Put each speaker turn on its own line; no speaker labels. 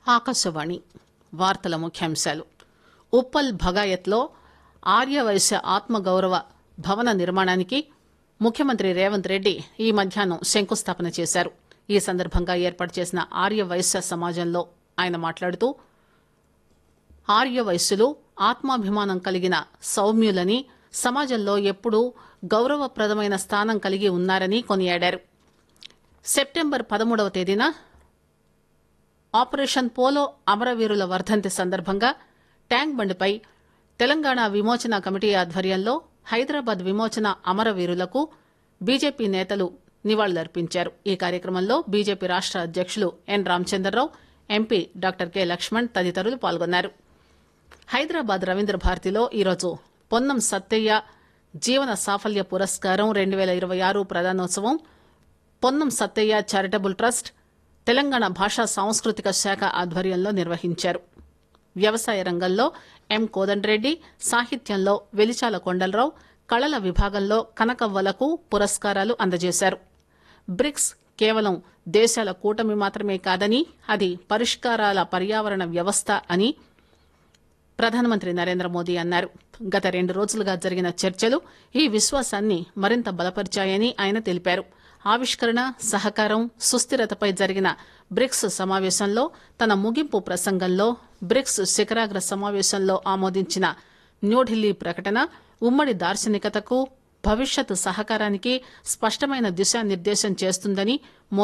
ఆకాశవాణి వార్తల ముఖ్యాంశాలు ఉప్పల్ భగాయత్లో ఆర్యవైశ్య ఆత్మగౌరవ భవన నిర్మాణానికి ముఖ్యమంత్రి రేవంత్ రెడ్డి ఈ మధ్యాహ్నం శంకుస్థాపన చేశారు ఈ సందర్భంగా ఏర్పాటు చేసిన ఆర్యవైశ్య సమాజంలో ఆయన మాట్లాడుతూ ఆర్యవైశ్యులు ఆత్మాభిమానం కలిగిన సౌమ్యులని సమాజంలో ఎప్పుడూ గౌరవప్రదమైన స్థానం కలిగి ఉన్నారని కొనియాడారు సెప్టెంబర్ పదమూడవ తేదీన ఆపరేషన్ పోలో అమరవీరుల వర్ధంతి సందర్భంగా ట్యాంక్ బండిపై తెలంగాణ విమోచన కమిటీ ఆధ్వర్యంలో హైదరాబాద్ విమోచన అమరవీరులకు బీజేపీ నేతలు నివాళులర్పించారు ఈ కార్యక్రమంలో బీజేపీ రాష్ట అధ్యకులు N Ramachandra Rao MP doctor K Laxman తదితరులు పాల్గొన్నారు హైదరాబాద్ రవీంద్ర భారతిలో ఈరోజు పొన్నం సత్తయ్య జీవన సాఫల్య పురస్కారం రెండు పేల ఇరవై ఆరు ప్రదానోత్సవం పొన్నం సత్తయ్య చారిటబుల్ ట్రస్ట్ తెలంగాణ భాషా సాంస్కృతిక శాఖ ఆధ్వర్యంలో నిర్వహించారు వ్యవసాయ రంగంలో ఎం కోదండరెడ్డి సాహిత్యంలో వెలిచాల కొండలరావు కళల విభాగంలో కనకవ్వలకు పురస్కారాలు అందజేశారు బ్రిక్స్ కేవలం దేశాల కూటమి మాత్రమే కాదని అది పరిష్కారాల పర్యావరణ వ్యవస్థ అని ప్రధానమంత్రి నరేంద్ర మోదీ అన్నారు గత రెండు రోజులుగా జరిగిన చర్చలు ఈ విశ్వాసాన్ని మరింత బలపరిచాయని ఆయన తెలిపారు ఆవిష్కరణ సహకారం సుస్థిరతపై జరిగిన బ్రిక్స్ సమావేశంలో తన ముగింపు ప్రసంగంలో బ్రిక్స్ శిఖరాగ్ర సమావేశంలో ఆమోదించిన న్యూఢిల్లీ ప్రకటన ఉమ్మడి దార్శనికతకు భవిష్యత్ సహకారానికి స్పష్టమైన దిశానిర్దేశం చేస్తుందని